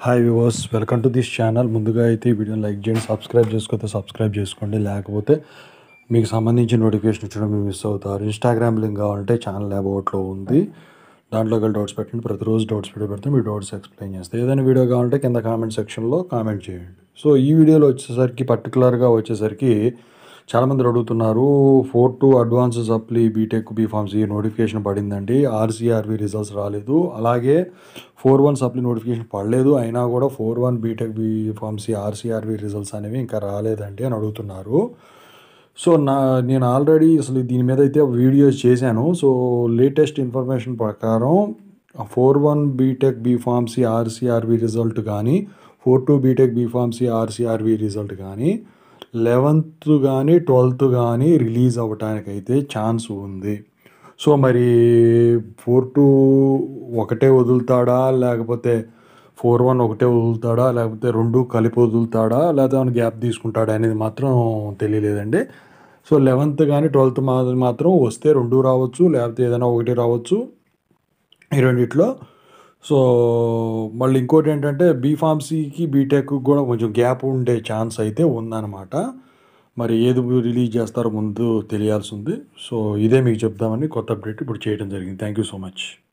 hi viewers welcome to this channel ముందుగా అయితే ఈ వీడియోని లైక్ చేయండి సబ్స్క్రైబ్ చేసుకోతే సబ్స్క్రైబ్ చేసుకోండి లేకపోతే మీకు సంబంధించి నోటిఫికేషన్ ఇచ్చడం మీరు మిస్ అవుతారు ఇన్స్టాగ్రామ్ లింక్ కావాలంటే ఛానల్ అబౌట్లో ఉంది దాంట్లో వెళ్ళి డౌట్స్ పెట్టండి ప్రతిరోజు డౌట్స్ వీడియో పెడితే మీ డౌట్స్ ఎక్స్ప్లెయిన్ చేస్తే ఏదైనా వీడియో కావాలంటే కింద కామెంట్ సెక్షన్లో కామెంట్ చేయండి సో ఈ వీడియోలో వచ్చేసరికి పర్టికులర్గా వచ్చేసరికి చాలామంది అడుగుతున్నారు four two advance supply BTech B pharmacy notification పడిందండి ఆర్సీఆర్వి రిజల్ట్స్ రాలేదు అలాగే ఫోర్ వన్ సప్లీ నోటిఫికేషన్ పడలేదు అయినా కూడా four one BTech B pharmacy RCRV results అనేవి ఇంకా రాలేదండి అని అడుగుతున్నారు సో నా నేను ఆల్రెడీ అసలు దీని మీద అయితే వీడియోస్ చేశాను సో లేటెస్ట్ ఇన్ఫర్మేషన్ ప్రకారం four one BTech B pharmacy RCRV result కానీ four two BTech B pharmacy RCRV result కానీ లెవెన్త్ కానీ ట్వెల్త్ కానీ రిలీజ్ అవ్వటానికైతే ఛాన్స్ ఉంది సో మరి ఫోర్ టూ ఒకటే వదులుతాడా లేకపోతే ఫోర్ వన్ ఒకటే వదులుతాడా లేకపోతే రెండు కలిపి వదులుతాడా లేకపోతే ఏమైనా గ్యాప్ తీసుకుంటాడా అనేది మాత్రం తెలియలేదండి సో లెవెన్త్ కానీ ట్వెల్త్ మా మాత్రం వస్తే రెండు రావచ్చు లేకపోతే ఏదైనా ఒకటి రావచ్చు ఈ రెండిట్లో సో మళ్ళీ ఇంకోటి ఏంటంటే బీఫార్మసీకి బీటెక్ కూడా కొంచెం గ్యాప్ ఉండే ఛాన్స్ అయితే ఉందన్నమాట మరి ఏది రిలీజ్ చేస్తారో ముందు తెలియాల్సి ఉంది సో ఇదే మీకు చెప్దామని కొత్త అప్డేట్ ఇప్పుడు చేయడం జరిగింది థ్యాంక్ యూ సో మచ్